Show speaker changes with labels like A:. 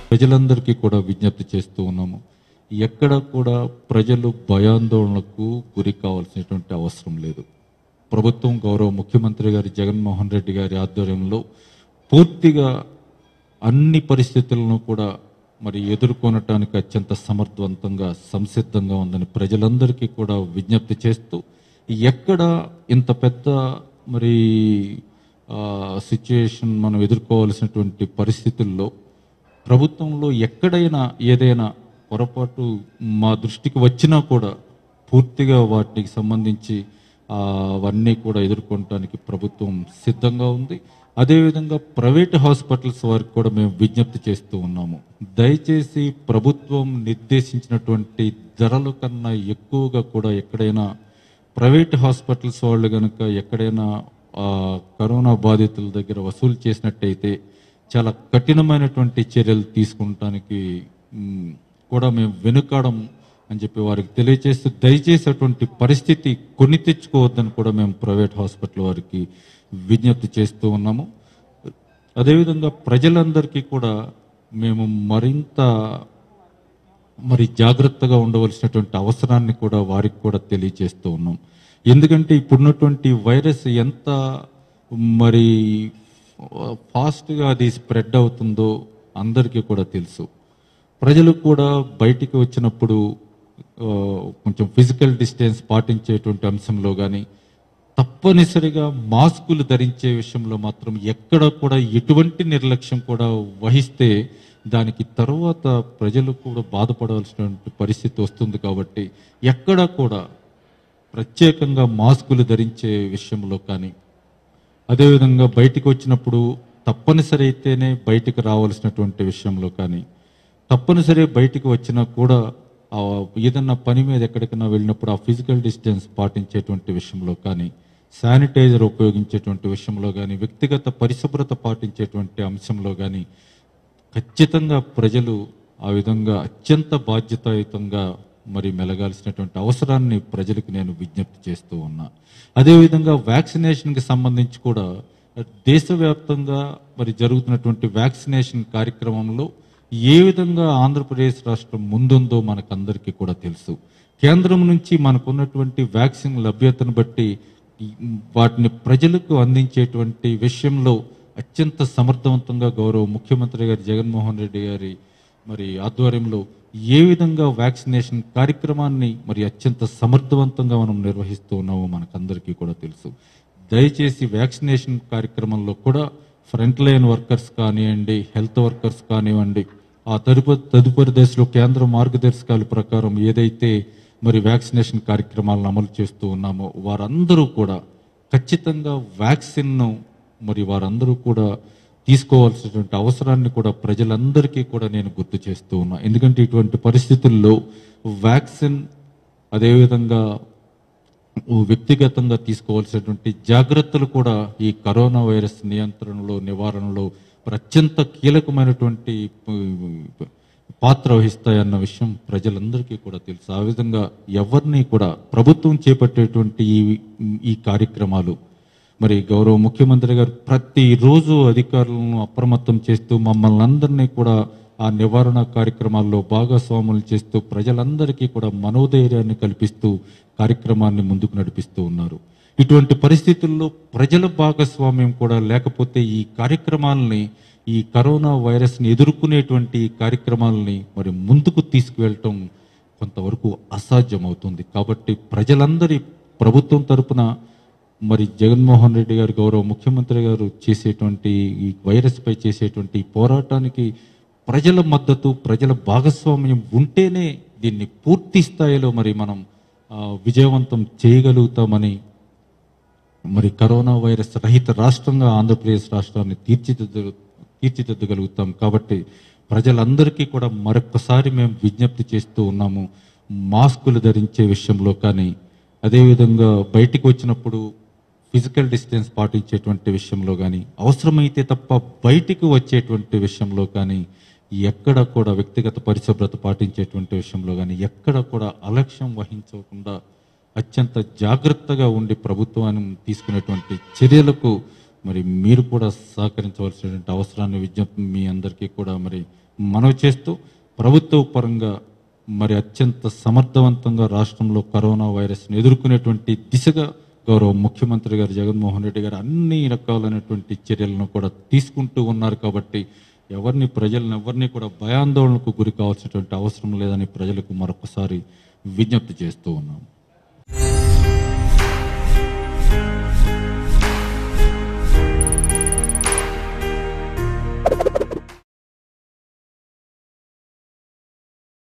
A: ప్రజలందరికీ కూడా విజ్ఞప్తి చేస్తూ ఉన్నాము ఎక్కడ కూడా ప్రజలు భయాందోళనకు గురి కావాల్సినటువంటి అవసరం లేదు ప్రభుత్వం గౌరవ ముఖ్యమంత్రి గారి జగన్మోహన్ రెడ్డి గారి ఆధ్వర్యంలో పూర్తిగా అన్ని పరిస్థితులను కూడా మరి ఎదుర్కొనటానికి అత్యంత సమర్థవంతంగా సంసిద్ధంగా ఉందని ప్రజలందరికీ కూడా విజ్ఞప్తి చేస్తూ ఎక్కడ ఇంత పెద్ద మరి సిచ్యుయేషన్ మనం ఎదుర్కోవాల్సినటువంటి పరిస్థితుల్లో ప్రభుత్వంలో ఎక్కడైనా ఏదైనా పొరపాటు మా దృష్టికి వచ్చినా కూడా పూర్తిగా వాటికి సంబంధించి ఆ, అవన్నీ కూడా ఎదుర్కొనడానికి ప్రభుత్వం సిద్ధంగా ఉంది అదేవిధంగా ప్రైవేట్ హాస్పిటల్స్ వారికి కూడా మేము విజ్ఞప్తి చేస్తూ ఉన్నాము దయచేసి ప్రభుత్వం నిర్దేశించినటువంటి ధరల కన్నా ఎక్కువగా కూడా ఎక్కడైనా ప్రైవేట్ హాస్పిటల్స్ వాళ్ళు కనుక ఎక్కడైనా ఆ, కరోనా బాధితుల దగ్గర వసూలు చేసినట్టయితే చాలా కఠినమైనటువంటి చర్యలు తీసుకుంటానికి మ్, కూడా మేము వెనుకాడం అని చెప్పి వారికి తెలియజేస్తూ దయచేసి అటువంటి పరిస్థితి కొని తెచ్చుకోవద్దని కూడా మేము ప్రైవేట్ హాస్పిటల్ వారికి విజ్ఞప్తి చేస్తూ ఉన్నాము అదేవిధంగా ప్రజలందరికీ కూడా మేము మరింత మరి జాగ్రత్తగా ఉండవలసినటువంటి అవసరాన్ని కూడా వారికి కూడా తెలియజేస్తూ ఉన్నాం ఎందుకంటే ఇప్పుడున్నటువంటి వైరస్ ఎంత మరి ఫాస్ట్గా అది స్ప్రెడ్ అవుతుందో అందరికీ కూడా తెలుసు ప్రజలు కూడా బయటికి వచ్చినప్పుడు ఆ, కొంచెం ఫిజికల్ డిస్టెన్స్ పాటించేటువంటి అంశంలో కానీ తప్పనిసరిగా మాస్కులు ధరించే విషయంలో మాత్రం ఎక్కడ కూడా ఎటువంటి నిర్లక్ష్యం కూడా వహిస్తే దానికి తర్వాత ప్రజలు కూడా బాధపడవలసినటువంటి పరిస్థితి వస్తుంది కాబట్టి ఎక్కడ కూడా ప్రత్యేకంగా మాస్కులు ధరించే విషయంలో కానీ అదేవిధంగా బయటికి వచ్చినప్పుడు తప్పనిసరి అయితేనే బయటికి రావాల్సినటువంటి విషయంలో కానీ తప్పనిసరి బయటికి వచ్చినా కూడా ఆ ఏదన్నా పని మీద ఎక్కడికైనా వెళ్ళినప్పుడు ఆ ఫిజికల్ డిస్టెన్స్ పాటించేటువంటి విషయంలో కానీ శానిటైజర్ ఉపయోగించేటువంటి విషయంలో కానీ వ్యక్తిగత పరిశుభ్రత పాటించేటువంటి అంశంలో కానీ ఖచ్చితంగా ప్రజలు ఆ విధంగా అత్యంత బాధ్యతాయుతంగా మరి మెలగాల్సినటువంటి అవసరాన్ని ప్రజలకు నేను విజ్ఞప్తి చేస్తూ ఉన్నా అదేవిధంగా వ్యాక్సినేషన్కి సంబంధించి కూడా దేశవ్యాప్తంగా మరి జరుగుతున్నటువంటి వ్యాక్సినేషన్ కార్యక్రమంలో ఏ విధంగా ఆంధ్రప్రదేశ్ రాష్ట్రం ముందుందో మనకందరికీ కూడా తెలుసు కేంద్రం నుంచి మనకున్నటువంటి వ్యాక్సిన్ లభ్యతను బట్టి ఈ వాటిని ప్రజలకు అందించేటువంటి విషయంలో అత్యంత సమర్థవంతంగా గౌరవ ముఖ్యమంత్రి గారి జగన్మోహన్ రెడ్డి గారి మరి ఆధ్వర్యంలో ఏ విధంగా వ్యాక్సినేషన్ కార్యక్రమాన్ని మరి అత్యంత సమర్థవంతంగా మనం నిర్వహిస్తూ ఉన్నామో మనకందరికీ కూడా తెలుసు దయచేసి వ్యాక్సినేషన్ కార్యక్రమంలో కూడా ఫ్రంట్ లైన్ వర్కర్స్ కానివ్వండి హెల్త్ వర్కర్స్ కానివ్వండి ఆ తదుపరి తదుపరి దశలో కేంద్ర మార్గదర్శకాల ప్రకారం ఏదైతే మరి వ్యాక్సినేషన్ కార్యక్రమాలను అమలు చేస్తూ ఉన్నామో వారందరూ కూడా ఖచ్చితంగా వ్యాక్సిన్ను మరి వారందరూ కూడా తీసుకోవాల్సినటువంటి అవసరాన్ని కూడా ప్రజలందరికీ కూడా నేను గుర్తు చేస్తూ ఉన్నా ఎందుకంటే ఇటువంటి పరిస్థితుల్లో వ్యాక్సిన్ అదేవిధంగా వ్యక్తిగతంగా తీసుకోవాల్సినటువంటి జాగ్రత్తలు కూడా ఈ కరోనా వైరస్ నియంత్రణలో నివారణలో మరి అత్యంత కీలకమైనటువంటి ఉ, పాత్ర వహిస్తాయన్న విషయం ప్రజలందరికీ కూడా తెలుసు ఆ విధంగా ఎవరిని కూడా ప్రభుత్వం చేపట్టేటువంటి ఈ ఈ కార్యక్రమాలు మరి గౌరవ ముఖ్యమంత్రి గారు ప్రతిరోజు అధికారులను అప్రమత్తం చేస్తూ మమ్మల్ని అందరినీ కూడా ఆ నివారణ కార్యక్రమాల్లో భాగస్వాములు చేస్తూ ప్రజలందరికీ కూడా మనోధైర్యాన్ని కల్పిస్తూ కార్యక్రమాన్ని ముందుకు నడిపిస్తూ ఉన్నారు ఇటువంటి పరిస్థితుల్లో ప్రజల భాగస్వామ్యం కూడా లేకపోతే ఈ కార్యక్రమాలని ఈ కరోనా వైరస్ని ఎదుర్కొనేటువంటి ఈ కార్యక్రమాలని మరి ముందుకు తీసుకువెళ్ళటం కొంతవరకు అసాధ్యమవుతుంది కాబట్టి ప్రజలందరి ప్రభుత్వం తరపున మరి జగన్మోహన్ రెడ్డి గారు గౌరవ ముఖ్యమంత్రి గారు చేసేటువంటి ఈ వైరస్ పై చేసేటువంటి ఈ పోరాటానికి ప్రజల మద్దతు ప్రజల భాగస్వామ్యం ఉంటేనే దీన్ని పూర్తి స్థాయిలో మరి మనం ఆ, విజయవంతం చేయగలుగుతామని మరి కరోనా వైరస్ రహిత రాష్ట్రంగా ఆంధ్రప్రదేశ్ రాష్ట్రాన్ని తీర్చిదిద్ద తీర్చిదిద్దగలుగుతాం కాబట్టి ప్రజలందరికీ కూడా మరొక్కసారి మేము విజ్ఞప్తి చేస్తూ ఉన్నాము మాస్కులు ధరించే విషయంలో కానీ అదేవిధంగా బయటికి వచ్చినప్పుడు ఫిజికల్ డిస్టెన్స్ పాటించేటువంటి విషయంలో కానీ అవసరమైతే తప్ప బయటికి వచ్చేటువంటి విషయంలో కానీ ఎక్కడ కూడా వ్యక్తిగత పరిశుభ్రత పాటించేటువంటి విషయంలో కానీ ఎక్కడ కూడా అలక్ష్యం వహించకుండా అత్యంత జాగ్రత్తగా ఉండి ప్రభుత్వాన్ని తీసుకునేటువంటి చర్యలకు మరి మీరు కూడా సహకరించవలసినటువంటి అవసరాన్ని విజ్ఞప్తి మీ అందరికీ కూడా మరి మనవి చేస్తూ ప్రభుత్వ పరంగా మరి అత్యంత సమర్థవంతంగా రాష్ట్రంలో కరోనా వైరస్ని ఎదుర్కొనేటువంటి దిశగా గౌరవ ముఖ్యమంత్రి గారు జగన్మోహన్ రెడ్డి గారు అన్ని రకాలైనటువంటి చర్యలను కూడా తీసుకుంటూ ఉన్నారు కాబట్టి ఎవరిని ప్రజలను ఎవరిని కూడా భయాందోళనకు గురి కావాల్సినటువంటి అవసరం లేదని ప్రజలకు మరొకసారి విజ్ఞప్తి చేస్తూ ఉన్నాం